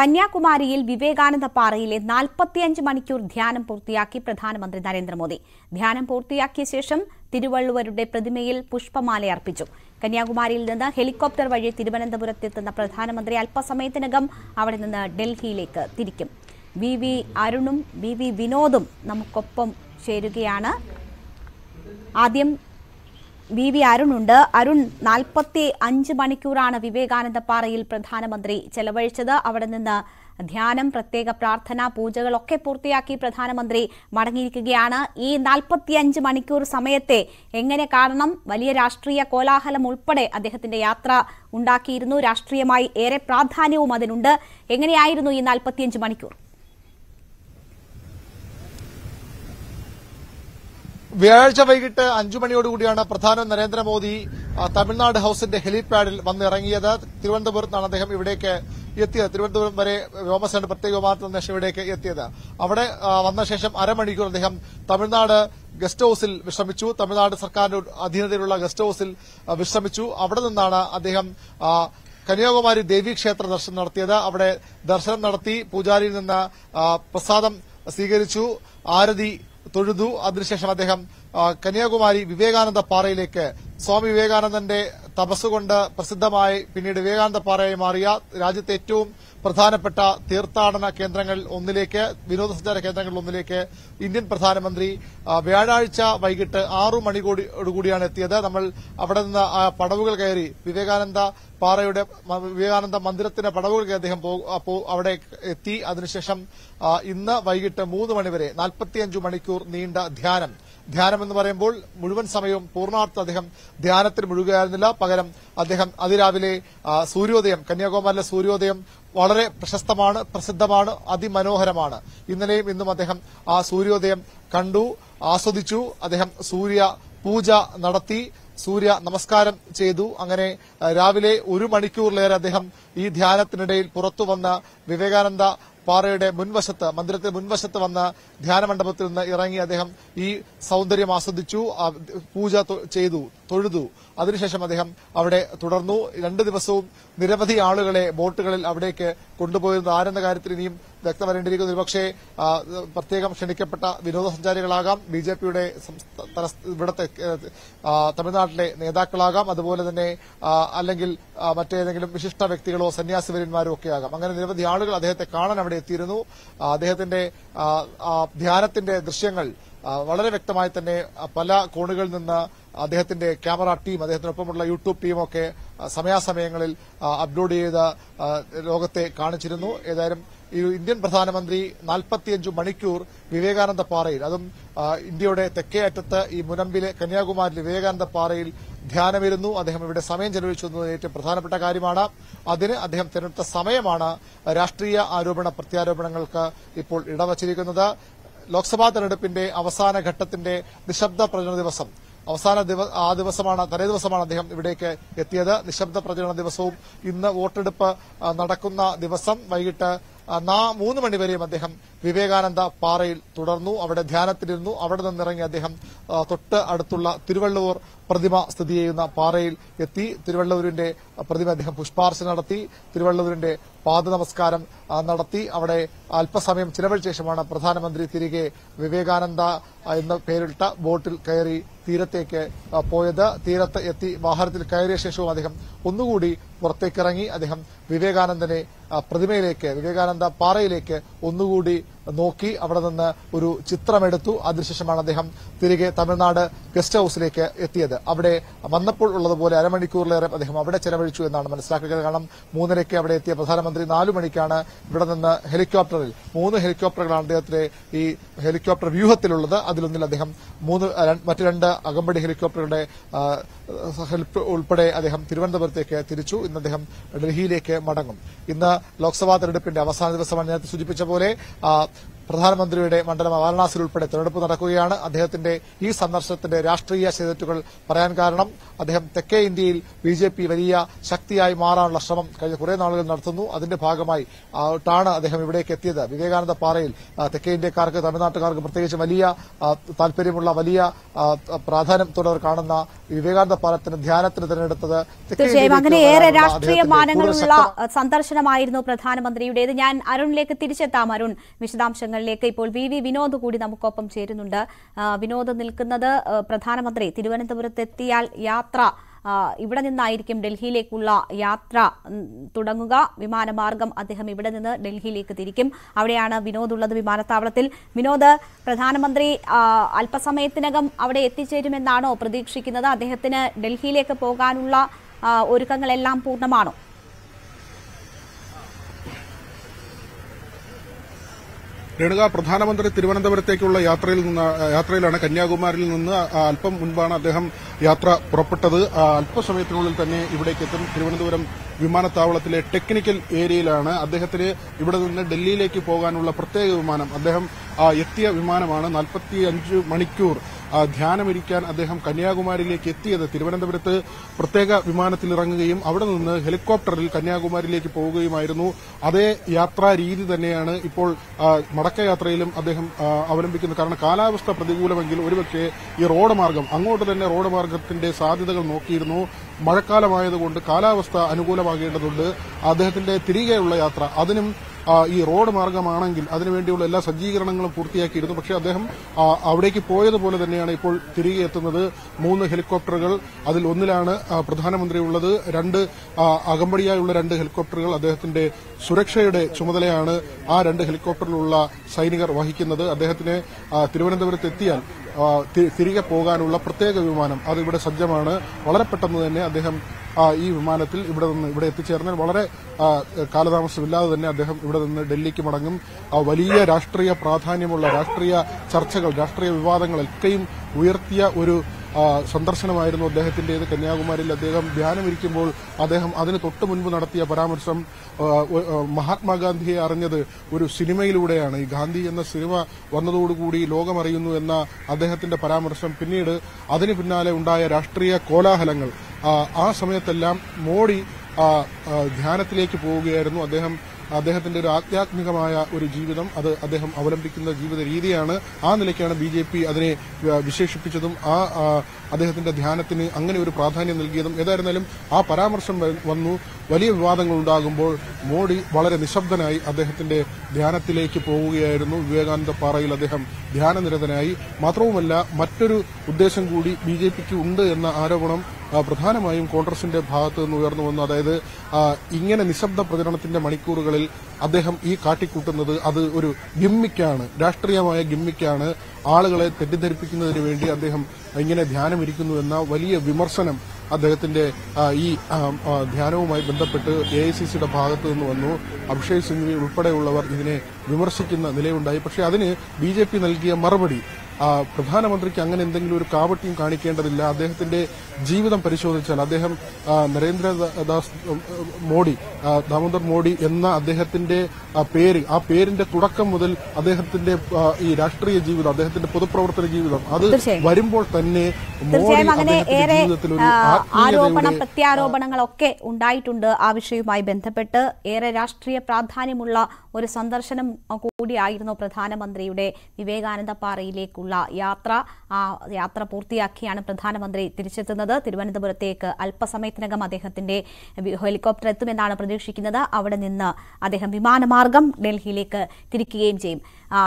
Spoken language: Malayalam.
കന്യാകുമാരിയിൽ വിവേകാനന്ദ പാറയിലെ നാൽപ്പത്തിയഞ്ച് മണിക്കൂർ ധ്യാനം പൂർത്തിയാക്കി പ്രധാനമന്ത്രി നരേന്ദ്രമോദി ധ്യാനം പൂർത്തിയാക്കിയ ശേഷം തിരുവള്ളുവരുടെ പ്രതിമയിൽ പുഷ്പമാല അർപ്പിച്ചു കന്യാകുമാരിയിൽ നിന്ന് ഹെലികോപ്റ്റർ വഴി തിരുവനന്തപുരത്തെത്തുന്ന പ്രധാനമന്ത്രി അല്പസമയത്തിനകം അവിടെ നിന്ന് ഡൽഹിയിലേക്ക് തിരിക്കും വി വി അരുണും വി വി വിനോദും നമുക്കൊപ്പം ചേരുകയാണ് ആദ്യം വി വി അരുണുണ്ട് അരുൺ നാൽപ്പത്തി അഞ്ച് മണിക്കൂറാണ് വിവേകാനന്ദ പാറയിൽ പ്രധാനമന്ത്രി ചെലവഴിച്ചത് അവിടെ നിന്ന് ധ്യാനം പ്രത്യേക പ്രാർത്ഥന പൂജകളൊക്കെ പൂർത്തിയാക്കി പ്രധാനമന്ത്രി മടങ്ങിയിരിക്കുകയാണ് ഈ നാൽപ്പത്തിയഞ്ച് മണിക്കൂർ സമയത്തെ എങ്ങനെ കാണണം വലിയ രാഷ്ട്രീയ കോലാഹലം ഉൾപ്പെടെ അദ്ദേഹത്തിന്റെ യാത്ര ഉണ്ടാക്കിയിരുന്നു രാഷ്ട്രീയമായി ഏറെ പ്രാധാന്യവും അതിനുണ്ട് എങ്ങനെയായിരുന്നു ഈ നാൽപ്പത്തിയഞ്ച് മണിക്കൂർ വ്യാഴാഴ്ച വൈകിട്ട് അഞ്ചു മണിയോടുകൂടിയാണ് പ്രധാനമന്ത്രി നരേന്ദ്രമോദി ആ, തമിഴ്നാട് ഹൌസിന്റെ ഹെലിപാഡിൽ വന്നിറങ്ങിയത് തിരുവനന്തപുരത്താണ് അദ്ദേഹം ഇവിടേക്ക് എത്തിയത് തിരുവനന്തപുരം വരെ വ്യോമസേന പ്രത്യേക വിമാനത്തിൽ ശേഷം ഇവിടേക്ക് എത്തിയത് അവിടെ ആ, വന്ന ശേഷം അരമണിക്കൂർ അദ്ദേഹം തമിഴ്നാട് ഗസ്റ്റ് ഹൌസിൽ വിശ്രമിച്ചു തമിഴ്നാട് സർക്കാരിന്റെ അധീനതയിലുള്ള ഗസ്റ്റ് ഹൌസിൽ ആ, വിശ്രമിച്ചു അവിടെ നിന്നാണ് അദ്ദേഹം ആ, കന്യാകുമാരി ദേവീക്ഷേത്ര ദർശനം നടത്തിയത് അവിടെ ദർശനം നടത്തി പൂജാരിയിൽ നിന്ന് ആ, പ്രസാദം സ്വീകരിച്ചു ആരതി തൊഴുതു അതിനുശേഷം അദ്ദേഹം ആ, കന്യാകുമാരി വിവേകാനന്ദ പാറയിലേക്ക് സ്വാമി വിവേകാനന്ദന്റെ തപസ്സുകൊണ്ട് പ്രസിദ്ധമായി പിന്നീട് വിവേകാനന്ദ പാറയായി മാറിയ രാജ്യത്തെ ഏറ്റവും പ്രധാനപ്പെട്ട തീർത്ഥാടന കേന്ദ്രങ്ങൾ ഒന്നിലേക്ക് വിനോദസഞ്ചാര കേന്ദ്രങ്ങളിൽ ഒന്നിലേക്ക് ഇന്ത്യൻ പ്രധാനമന്ത്രി ആ, വ്യാഴാഴ്ച വൈകിട്ട് ആറു മണിയോടുകൂടിയാണ് എത്തിയത് നമ്മൾ അവിടെ നിന്ന് ആ പടവുകൾ കയറി വിവേകാനന്ദ പാറയുടെ മ- വിവേകാനന്ദ മന്ദിരത്തിന്റെ പടവുകൾ കയറി അദ്ദേഹം പോ- ആ, പോ- അവിടെ എത്തി അതിനുശേഷം ആ, ഇന്ന് വൈകിട്ട് മൂന്ന് മണിവരെ നാൽപ്പത്തിയഞ്ചു മണിക്കൂർ നീണ്ട ധ്യാനം ധ്യാനം എന്ന് പറയുമ്പോൾ മുഴുവൻ സമയവും പൂർണ്ണാർത്ഥ അദ്ദേഹം ധ്യാനത്തിൽ മുഴുകുകയായിരുന്നില്ല പകരം അദ്ദേഹം അതിരാവിലെ ആ, സൂര്യോദയം കന്യാകുമാരിയിലെ സൂര്യോദയം വളരെ പ്രശസ്തമാണ് പ്രസിദ്ധമാണ് അതിമനോഹരമാണ് ഇന്നലെയും ഇന്നും അദ്ദേഹം ആ സൂര്യോദയം കണ്ടു ആസ്വദിച്ചു അദ്ദേഹം സൂര്യ പൂജ നടത്തി സൂര്യ നമസ്കാരം ചെയ്തു അങ്ങനെ ആ, രാവിലെ ഒരു മണിക്കൂറിലേറെ അദ്ദേഹം ഈ ധ്യാനത്തിനിടയിൽ പുറത്തു വന്ന വിവേകാനന്ദ പാറയുടെ മുൻവശത്ത് മന്ദിരത്തിന്റെ മുൻവശത്ത് വന്ന് ധ്യാനമണ്ഡപത്തിൽ നിന്ന് ഇറങ്ങി അദ്ദേഹം ഈ സൗന്ദര്യം ആസ്വദിച്ചു ആ, പൂജ തൊ- ചെയ്തു തൊഴുതു അതിനുശേഷം അദ്ദേഹം അവിടെ തുടർന്നു രണ്ടു ദിവസവും നിരവധി ആളുകളെ ബോട്ടുകളിൽ അവിടേക്ക് കൊണ്ടുപോയിരുന്നത് ആരെന്ന കാര്യത്തിൽ ഇനിയും വ്യക്തം വരേണ്ടിയിരിക്കുന്നു ഒരുപക്ഷെ ആ, പ്രത്യേകം ക്ഷണിക്കപ്പെട്ട വിനോദസഞ്ചാരികളാകാം ബി ജെ പിയുടെ ഇവിടുത്തെ ഏഹ്, ആ, തമിഴ്നാട്ടിലെ നേതാക്കളാകാം അതുപോലെ തന്നെ ആ, അല്ലെങ്കിൽ ആ, മറ്റേതെങ്കിലും വിശിഷ്ട വ്യക്തികളോ സന്യാസിവര്യന്മാരോ ഒക്കെ ആകാം അങ്ങനെ നിരവധി ആളുകൾ അദ്ദേഹത്തെ കാണാൻ അവിടെ എത്തിയിരുന്നു ആ, അദ്ദേഹത്തിന്റെ ആ, ആ, ധ്യാനത്തിന്റെ ദൃശ്യങ്ങൾ ആ, വളരെ വ്യക്തമായി തന്നെ ആ, പല കോണുകളിൽ നിന്ന് അദ്ദേഹത്തിന്റെ ക്യാമറ ടീം അദ്ദേഹത്തിനൊപ്പമുള്ള യൂട്യൂബ് ടീമൊക്കെ ആ, സമയാസമയങ്ങളിൽ ആ, അപ്ലോഡ് ചെയ്ത് ആ, ലോകത്തെ കാണിച്ചിരുന്നു ഏതായാലും ഈ ഇന്ത്യൻ പ്രധാനമന്ത്രി നാൽപ്പത്തിയഞ്ചു മണിക്കൂർ വിവേകാനന്ദ പാറയിൽ അതും ആ, ഇന്ത്യയുടെ തെക്കേ അറ്റത്ത് ഈ മുനമ്പിലെ കന്യാകുമാരിയിലെ വിവേകാനന്ദ പാറയിൽ ധ്യാനമിരുന്നു അദ്ദേഹം ഇവിടെ സമയം ചെലവഴിച്ചു എന്നത് ഏറ്റവും പ്രധാനപ്പെട്ട കാര്യമാണ് അതിന് അദ്ദേഹം തിരഞ്ഞെടുത്ത സമയമാണ് രാഷ്ട്രീയ ആരോപണ പ്രത്യാരോപണങ്ങൾക്ക് ഇപ്പോൾ ഇടവച്ചിരിക്കുന്നത് ലോക്സഭാ തെരഞ്ഞെടുപ്പിന്റെ അവസാന ഘട്ടത്തിന്റെ നിശബ്ദ പ്രചരണ ദിവസം അവസാന ദിവ ആ ദിവസമാണ് തലേ ദിവസമാണ് അദ്ദേഹം ഇവിടേക്ക് എത്തിയത് നിശബ്ദ പ്രചരണ ദിവസവും ഇന്ന് വോട്ടെടുപ്പ് ആ, നടക്കുന്ന ദിവസം വൈകിട്ട് ആ, നാ- മൂന്ന് മണിവരെയും അദ്ദേഹം വിവേകാനന്ദ പാറയിൽ തുടർന്നു അവിടെ ധ്യാനത്തിലിരുന്നു അവിടെ നിന്നിറങ്ങി അദ്ദേഹം ആ, തൊട്ട് അടുത്തുള്ള തിരുവള്ളൂർ പ്രതിമ സ്ഥിതി ചെയ്യുന്ന പാറയിൽ എത്തി തിരുവള്ളൂരിന്റെ പ്രതിമ അദ്ദേഹം പുഷ്പാർച്ചന നടത്തി തിരുവള്ളൂരിന്റെ പാദ നമസ്കാരം ആ, നടത്തി അവിടെ അല്പസമയം ചിലവഴിച്ച ശേഷമാണ് പ്രധാനമന്ത്രി തിരികെ വിവേകാനന്ദ ആ, എന്ന പേരിട്ട ബോട്ടിൽ കയറി തീരത്തേക്ക് ആ, പോയത് തീരത്ത് എത്തി വാഹനത്തിൽ കയറിയ ശേഷവും അദ്ദേഹം ഒന്നുകൂടി പുറത്തേക്കിറങ്ങി അദ്ദേഹം വിവേകാനന്ദനെ ആ, പ്രതിമയിലേക്ക് വിവേകാനന്ദ പാറയിലേക്ക് ഒന്നുകൂടി നോക്കി അവിടെ നിന്ന് ഒരു ചിത്രമെടുത്തു അതിനുശേഷമാണ് അദ്ദേഹം തിരികെ തമിഴ്നാട് ഗസ്റ്റ് ഹൌസിലേക്ക് എത്തിയത് അവിടെ വന്നപ്പോൾ ഉള്ളതുപോലെ അരമണിക്കൂറിലേറെ അദ്ദേഹം അവിടെ ചെലവഴിച്ചു എന്നാണ് മനസ്സിലാക്കുക കാരണം മൂന്നരയ്ക്ക് അവിടെ എത്തിയ പ്രധാനമന്ത്രി നാലു മണിക്കാണ് ഇവിടെ നിന്ന് ഹെലികോപ്റ്ററിൽ മൂന്ന് ഹെലികോപ്റ്ററുകളാണ് അദ്ദേഹത്തിന്റെ ഈ ഹെലികോപ്റ്റർ വ്യൂഹത്തിലുള്ളത് അതിലൊന്നിൽ അദ്ദേഹം മൂന്ന് ര- മറ്റ് രണ്ട് അകമ്പടി ഹെലികോപ്റ്ററുകളുടെ ആ, ഹെൽപ്പ് ഉൾപ്പെടെ അദ്ദേഹം തിരുവനന്തപുരത്തേക്ക് തിരിച്ചു ഇന്ന് അദ്ദേഹം ഡൽഹിയിലേക്ക് മടങ്ങും ഇന്ന് ലോക്സഭാ തെരഞ്ഞെടുപ്പിന്റെ അവസാന ദിവസമാണ് നേരത്തെ സൂചിപ്പിച്ച പോലെ ആ, പ്രധാനമന്ത്രിയുടെ മണ്ഡലം വാരണാസിയിൽ ഉൾപ്പെടെ തെരഞ്ഞെടുപ്പ് നടക്കുകയാണ് അദ്ദേഹത്തിന്റെ ഈ സന്ദർശനത്തിന്റെ രാഷ്ട്രീയ ചെയ്തിട്ടുകൾ പറയാൻ കാരണം അദ്ദേഹം തെക്കേ ഇന്ത്യയിൽ ബി ജെ പി വലിയ ശക്തിയായി മാറാനുള്ള ശ്രമം കഴിഞ്ഞ കുറെ നാളുകൾ നടത്തുന്നു അതിന്റെ ഭാഗമായി ാണ് അദ്ദേഹം ഇവിടേക്ക് എത്തിയത് വിവേകാനന്ദ പാറയിൽ ആ, തെക്കേ ഇന്ത്യക്കാർക്ക് തമിഴ്നാട്ടുകാർക്ക് പ്രത്യേകിച്ച് വലിയ ആ, താല്പര്യമുള്ള വലിയ ആ, പ്രാധാന്യത്തോടെ അവർ കാണുന്ന ഈ വിവേകാനന്ദ പാലത്തിന് ധ്യാനത്തിന് തിരഞ്ഞെടുത്തത് തെക്കേ തീർച്ചയായും അങ്ങനെ ഇന്ത്യയിലേക്ക് ഏറെ വരാനുള്ള രാഷ്ട്രീയ അദ്ദേഹത്തിന്റെ മാനങ്ങളുള്ള കൂടുതൽ ശക്തമായ- സന്ദർശനമായിരുന്നു പ്രധാനമന്ത്രിയുടേത് ഞാൻ അരുണിലേക്ക് തിരിച്ചെത്താം അരുൺ വിശദാംശങ്ങളിലേക്ക് ഇപ്പോൾ വി വി വിനോദ് കൂടി നമുക്കൊപ്പം ചേരുന്നുണ്ട് ആ, വിനോദ് നിൽക്കുന്നത് ആ, പ്രധാനമന്ത്രി തിരുവനന്തപുരത്ത് എത്തിയാൽ യാത്ര ആ, ഇവിടെ നിന്നായിരിക്കും ഡൽഹിയിലേക്കുള്ള യാത്ര ഉം, തുടങ്ങുക വിമാനമാർഗം അദ്ദേഹം ഇവിടെ നിന്ന് ഡൽഹിയിലേക്ക് തിരിക്കും അവിടെയാണ് വിനോദ് ഉള്ളത് വിമാനത്താവളത്തിൽ വിനോദ് പ്രധാനമന്ത്രി ആ, അല്പസമയത്തിനകം അവിടെ എത്തിച്ചേരുമെന്നാണോ പ്രതീക്ഷിക്കുന്നത് അദ്ദേഹത്തിന് ഡൽഹിയിലേക്ക് പോകാനുള്ള ആ, ഒരുക്കങ്ങളെല്ലാം പൂർണ്ണമാണോ രേണുക പ്രധാനമന്ത്രി തിരുവനന്തപുരത്തേക്കുള്ള യാത്രയിൽ നിന്ന് യാത്രയിലാണ് കന്യാകുമാരിയിൽ നിന്ന് ആ, അല്പം മുൻപാണ് അദ്ദേഹം യാത്ര പുറപ്പെട്ടത് ആ, അല്പസമയത്തിനുള്ളിൽ തന്നെ ഇവിടേക്ക് എത്തും തിരുവനന്തപുരം വിമാനത്താവളത്തിലെ ടെക്നിക്കൽ ഏരിയയിലാണ് അദ്ദേഹത്തിന് ഇവിടെ നിന്ന് ഡൽഹിയിലേക്ക് പോകാനുള്ള പ്രത്യേക വിമാനം അദ്ദേഹം ആ, എത്തിയ വിമാനമാണ് നാൽപ്പത്തി അഞ്ച് മണിക്കൂർ ആ, ധ്യാനമിരിക്കാൻ അദ്ദേഹം കന്യാകുമാരിയിലേക്ക് എത്തിയത് തിരുവനന്തപുരത്ത് പ്രത്യേക വിമാനത്തിൽ ഇറങ്ങുകയും അവിടെ നിന്ന് ഹെലികോപ്റ്ററിൽ കന്യാകുമാരിയിലേക്ക് പോവുകയുമായിരുന്നു അതേ യാത്രാ രീതി തന്നെയാണ് ഇപ്പോൾ ആ, മടക്കയാത്രയിലും അദ്ദേഹം ആ, അവലംബിക്കുന്നത് കാരണം കാലാവസ്ഥ പ്രതികൂലമെങ്കിൽ ഒരുപക്ഷെ ഈ റോഡ് മാർഗം അങ്ങോട്ട് തന്നെ റോഡ് മാർഗത്തിന്റെ സാധ്യതകൾ നോക്കിയിരുന്നു മഴക്കാലമായതുകൊണ്ട് കാലാവസ്ഥ അനുകൂലമാകേണ്ടതുണ്ട് അദ്ദേഹത്തിന്റെ തിരികെയുള്ള യാത്ര അതിനും ആ, ഈ റോഡ് മാർഗമാണെങ്കിൽ അതിനുവേണ്ടിയുള്ള എല്ലാ സജ്ജീകരണങ്ങളും പൂർത്തിയാക്കിയിരുന്നു പക്ഷേ അദ്ദേഹം ആ, അവിടേക്ക് പോയതുപോലെ തന്നെയാണ് ഇപ്പോൾ തിരികെ എത്തുന്നത് മൂന്ന് ഹെലികോപ്റ്ററുകൾ അതിൽ ഒന്നിലാണ് ആ, പ്രധാനമന്ത്രി ഉള്ളത് രണ്ട് ആ, അകമ്പടിയായുള്ള രണ്ട് ഹെലികോപ്റ്ററുകൾ അദ്ദേഹത്തിന്റെ സുരക്ഷയുടെ ചുമതലയാണ് ആ രണ്ട് ഹെലികോപ്റ്ററിലുള്ള സൈനികർ വഹിക്കുന്നത് അദ്ദേഹത്തിന് ആ, തിരുവനന്തപുരത്ത് എത്തിയാൽ ആ, തി- തിരികെ പോകാനുള്ള പ്രത്യേക വിമാനം അത് ഇവിടെ സജ്ജമാണ് വളരെ പെട്ടെന്ന് തന്നെ അദ്ദേഹം ആ, ഈ വിമാനത്തിൽ ഇവിടെ നിന്ന് ഇവിടെ എത്തിച്ചേർന്നാൽ വളരെ ആ, കാലതാമസമില്ലാതെ തന്നെ അദ്ദേഹം ഇവിടെ നിന്ന് ഡൽഹിക്ക് മടങ്ങും ആ, വലിയ രാഷ്ട്രീയ പ്രാധാന്യമുള്ള രാഷ്ട്രീയ ചർച്ചകൾ രാഷ്ട്രീയ വിവാദങ്ങളൊക്കെയും ഉയർത്തിയ ഒരു ആ, സന്ദർശനമായിരുന്നു അദ്ദേഹത്തിന്റേത് കന്യാകുമാരിയിൽ അദ്ദേഹം ധ്യാനമിരിക്കുമ്പോൾ അദ്ദേഹം അതിന് തൊട്ട് മുൻപ് നടത്തിയ പരാമർശം ആ, ഒ- ആ, മഹാത്മാഗാന്ധിയെ അറിഞ്ഞത് ഒരു സിനിമയിലൂടെയാണ് ഈ ഗാന്ധി എന്ന സിനിമ വന്നതോടുകൂടി ലോകമറിയുന്നു എന്ന അദ്ദേഹത്തിന്റെ പരാമർശം പിന്നീട് അതിന് പിന്നാലെ ഉണ്ടായ രാഷ്ട്രീയ കോലാഹലങ്ങൾ ആ, ആ സമയത്തെല്ലാം മോഡി ആ, ആ, ധ്യാനത്തിലേക്ക് പോവുകയായിരുന്നു അദ്ദേഹം അദ്ദേഹത്തിന്റെ ഒരു ആധ്യാത്മികമായ ഒരു ജീവിതം അത് അദ്ദേഹം അവലംബിക്കുന്ന ജീവിത രീതിയാണ് ആ നിലയ്ക്കാണ് ബി ജെ പി അതിനെ ആ, വിശേഷിപ്പിച്ചതും ആ ആ, അദ്ദേഹത്തിന്റെ ധ്യാനത്തിന് അങ്ങനെ ഒരു പ്രാധാന്യം നൽകിയതും ഏതായിരുന്നാലും ആ പരാമർശം വ- വന്നു വലിയ വിവാദങ്ങൾ ഉണ്ടാകുമ്പോൾ മോഡി വളരെ നിശബ്ദനായി അദ്ദേഹത്തിന്റെ ധ്യാനത്തിലേക്ക് പോവുകയായിരുന്നു വിവേകാനന്ദ പാറയിൽ അദ്ദേഹം ധ്യാനനിരതനായി മാത്രവുമല്ല മറ്റൊരു ഉദ്ദേശം കൂടി ബി ജെ പിക്ക് ഉണ്ട് എന്ന ആരോപണം ആ, പ്രധാനമായും കോൺഗ്രസിന്റെ ഭാഗത്ത് നിന്ന് ഉയർന്നു വന്നു അതായത് ആ, ഇങ്ങനെ നിശബ്ദ പ്രചരണത്തിന്റെ മണിക്കൂറുകളിൽ അദ്ദേഹം ഈ കാട്ടിക്കൂട്ടുന്നത് അത് ഒരു ഗിമ്മിക്കാണ് രാഷ്ട്രീയമായ ഗിമ്മിക്കാണ് ആളുകളെ തെറ്റിദ്ധരിപ്പിക്കുന്നതിന് വേണ്ടി അദ്ദേഹം ഇങ്ങനെ ധ്യാനമിരിക്കുന്നു എന്ന വലിയ വിമർശനം അദ്ദേഹത്തിന്റെ ആ, ഈ ആ, ആ, ധ്യാനവുമായി ബന്ധപ്പെട്ട് എ ഐ സി സിയുടെ ഭാഗത്തു നിന്ന് വന്നു അഭിഷേക് സിംഗ്വി ഉൾപ്പെടെയുള്ളവർ ഇതിനെ വിമർശിക്കുന്ന നിലയുണ്ടായി പക്ഷേ അതിന് ബി ജെ പി നൽകിയ മറുപടി ആ, പ്രധാനമന്ത്രിക്ക് അങ്ങനെ എന്തെങ്കിലും ഒരു കാപട്യം കാണിക്കേണ്ടതില്ല അദ്ദേഹത്തിന്റെ ജീവിതം പരിശോധിച്ചാൽ അദ്ദേഹം ആ, നരേന്ദ്രദാസ് ഉം, ഉം, മോഡി ആ, ദാമോദർ മോഡി എന്ന അദ്ദേഹത്തിന്റെ ആ, പേര് ആ പേരിന്റെ തുടക്കം മുതൽ അദ്ദേഹത്തിന്റെ ആ, ഈ രാഷ്ട്രീയ ജീവിതം അദ്ദേഹത്തിന്റെ പൊതുപ്രവർത്തന ജീവിതം അത് തീർച്ചയായും. വരുമ്പോൾ തന്നെ മോഡി തീർച്ചയായും അങ്ങനെ അദ്ദേഹത്തിന്റെ ഏറെ ജീവിതത്തിൽ ഒരു ആ, ആരോപണ ആത്മീയതയുടെ പ്രത്യാരോപണങ്ങളൊക്കെ ഉണ്ടായിട്ടുണ്ട് ആ വിഷയവുമായി ബന്ധപ്പെട്ട് ഏറെ രാഷ്ട്രീയ പ്രാധാന്യമുള്ള ഒരു സന്ദർശനം കൂടിയായിരുന്നു പ്രധാനമന്ത്രിയുടെ വിവേകാനന്ദ പാറയിലേക്കുള്ള യാത്ര ആ യാത്ര പൂർത്തിയാക്കിയാണ് പ്രധാനമന്ത്രി തിരിച്ചെത്തുന്നത് തിരുവനന്തപുരത്തേക്ക് അല്പസമയത്തിനകം അദ്ദേഹത്തിന്റെ വി- ഹെലികോപ്റ്റർ എത്തുമെന്നാണ് പ്രതീക്ഷിക്കുന്നത് അവിടെ നിന്ന് അദ്ദേഹം വിമാനമാർഗം ഡൽഹിയിലേക്ക് തിരിക്കുകയും ചെയ്യും ആ,